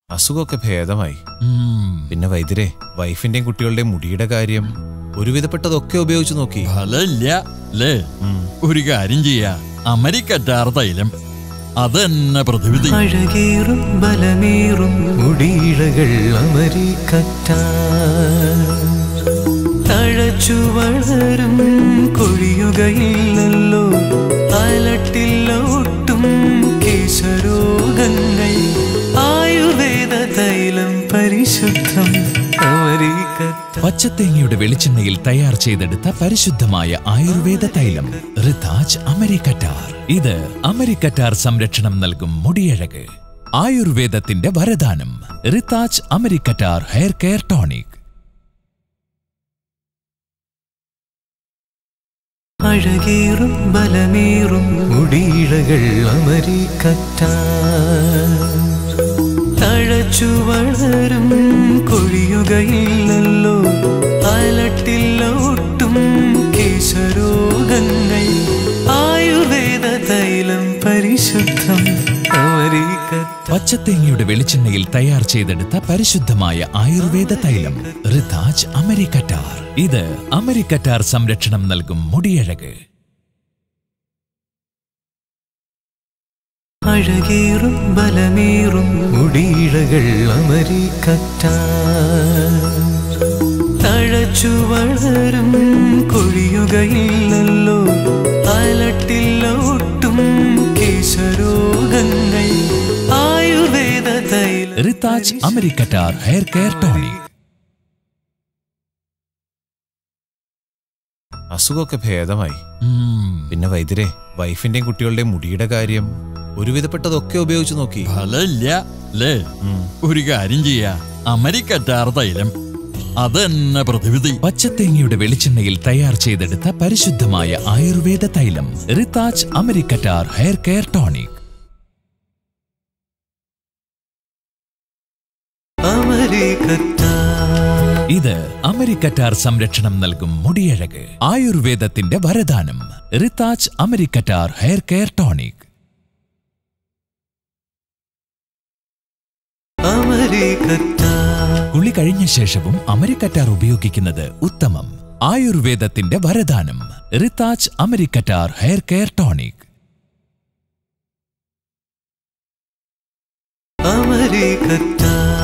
അസുഖമൊക്കെ ഭേദമായി ഉം, പിന്നെ വൈദ്യരെ വൈഫിന്റെയും കുട്ടികളുടെയും മുടിയുടെ കാര്യം ഒരുവിധപ്പെട്ടതൊക്കെ ഉപയോഗിച്ചു നോക്കി ഫലമില്ല അല്ലേ ഉം. ഒരു കാര്യം ചെയ്യാ അമരിക്കറ്റാർ തൈലം അതെന്നെ പ്രതിവിധി അഴകേറും ബലമേറും മുടിയിഴകൾ അമരിക്കറ്റ തഴച്ചു വളരും കൊഴിയുകയില്ലല്ലോ അലട്ടില്ല ഒട്ടും കേശരോഗങ്ങൾ ആയുർവേദ തൈലം പരിശുദ്ധം അമരിക്കറ്റ പച്ചത്തേങ്ങയുടെ വെളിച്ചെണ്ണയിൽ തയ്യാർ ചെയ്തെടുത്ത പരിശുദ്ധമായ ആയുർവേദ തൈലം റിതാജ് അമരിക്കറ്റാർ ഇത് അമരിക്കറ്റാർ സംരക്ഷണം നൽകും മുടിയഴക് ആയുർവേദത്തിന്റെ വരദാനം റിതാജ് അമരിക്കറ്റാർ ഹെയർ കെയർ ടോണിക് അഴകേറും ബലമേറും മുടിയിഴകൾ അമരിക്കറ്റ തഴച്ചു വളരും കൊഴിയുകയില്ലല്ലോ അലട്ടില്ല ഒട്ടും കേശരോഗങ്ങൾ ആയുർവേദ തൈലം പരിശുദ്ധം അമരിക്കറ്റ പച്ചത്തേങ്ങയുടെ വെളിച്ചെണ്ണയിൽ തയ്യാർ ചെയ്തെടുത്ത പരിശുദ്ധമായ ആയുർവേദ തൈലം റിതാജ് അമരിക്കറ്റാർ ഇത് അമരിക്കറ്റാർ സംരക്ഷണം നൽകും മുടിയഴക് അഴകേറും ബലമേറും മുടിയിഴകൾ അമരിക്കറ്റ തഴച്ചു വളരും കൊഴിയുകയില്ലല്ലോ അലട്ടില്ല ഒട്ടും കേശരോഗങ്ങൾ ആയുർവേദ തൈലം റിതാജ് അമരിക്കറ്റാർ ഹെയർ കെയർ ടോണിക് അസുഖമൊക്കെ ഭേദമായി ഉം, പിന്നെ വൈദ്യരെ വൈഫിന്റെയും കുട്ടികളുടെയും മുടിയുടെ കാര്യം ഒരുവിധപ്പെട്ടതൊക്കെ ഉപയോഗിച്ചു നോക്കി ഫലമില്ല അല്ലേ ഉം. ഒരു കാര്യം ചെയ്യാ അമരിക്കറ്റാർ തൈലം അതെന്നെ പ്രതിവിധി പച്ചത്തേങ്ങയുടെ വെളിച്ചെണ്ണയിൽ തയ്യാർ ചെയ്തെടുത്ത പരിശുദ്ധമായ ആയുർവേദ തൈലം റിതാജ് അമരിക്കറ്റാർ ഹെയർ കെയർ ടോണിക് അമരിക്കറ്റ ഇത് അമരിക്കറ്റാർ സംരക്ഷണം നൽകും മുടിയഴക് ആയുർവേദത്തിന്റെ വരദാനം റിതാജ് അമരിക്കറ്റാർ ഹെയർ കെയർ ടോണിക് അമരിക്കറ്റ കുളി കഴിഞ്ഞ ശേഷവും അമരിക്കറ്റാർ ഉപയോഗിക്കുന്നത് ഉത്തമം ആയുർവേദത്തിന്റെ വരദാനം റിതാജ് അമരിക്കറ്റാർ ഹെയർ കെയർ ടോണിക് അമരിക്കറ്റ